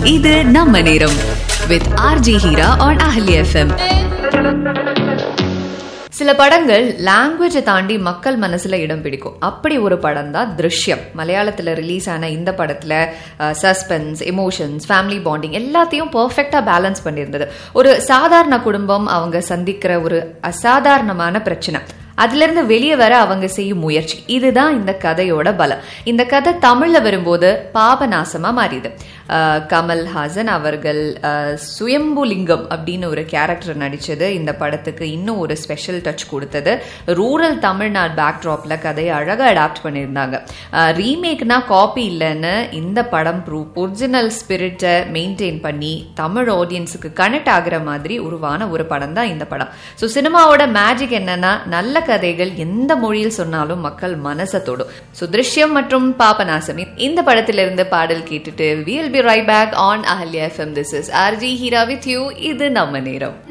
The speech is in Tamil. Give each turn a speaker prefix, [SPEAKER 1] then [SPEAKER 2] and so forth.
[SPEAKER 1] இது நம்ம நேரம் with RJ Heera on Ahalya FM
[SPEAKER 2] சில படங்கள் லாங்குவேஜை தாண்டி மக்கள் மனசுல இடம் பிடிக்கும் அப்படி ஒரு படம் தான் திருஷ்யம் மலையாளத்துல ரிலீஸ் ஆன இந்த படத்துல சஸ்பென்ஸ் எமோஷன்ஸ் ஃபேமிலி பாண்டிங் எல்லாத்தையும் பர்ஃபெக்டா பேலன்ஸ் பண்ணியிருந்தது ஒரு சாதாரண குடும்பம் அவங்க சந்திக்கிற ஒரு அசாதாரணமான பிரச்சனை அதுல இருந்து வெளியே வர அவங்க செய்யும் முயற்சி இதுதான் இந்த கதையோட பலம் இந்த கதை தமிழ்ல வரும்போது பாபநாசமா மாறியது அஹ் கமல் ஹாசன் அவர்கள் அஹ் சுயம்புலிங்கம் அப்படின்னு ஒரு கேரக்டர் நடிச்சது இந்த படத்துக்கு இன்னும் ஒரு ஸ்பெஷல் டச் கொடுத்தது ரூரல் தமிழ்நாடு பேக்ட்ராப்ல கதையை அழகா அடாப்ட் பண்ணியிருந்தாங்க ரீமேக்னா காப்பி இல்லைன்னு இந்த படம் ப்ரூவ் ஒரிஜினல் ஸ்பிரிட்டை மெயின்டைன் பண்ணி தமிழ் ஆடியன்ஸுக்கு கனெக்ட் ஆகுற மாதிரி உருவான ஒரு படம் தான் இந்த படம் ஸோ சினிமாவோட மேஜிக் என்னன்னா நல்ல கதைகள் எந்த மொழியில் சொன்னாலும் மக்கள் மனசை தொடும் ஸோ திருஷ்யம் மற்றும் பாபநாசமி இந்த படத்திலிருந்து பாடல் கேட்டுட்டு we'll be right back on Ahalya FM this is RJ Heera with you இது நம்ம நேரம்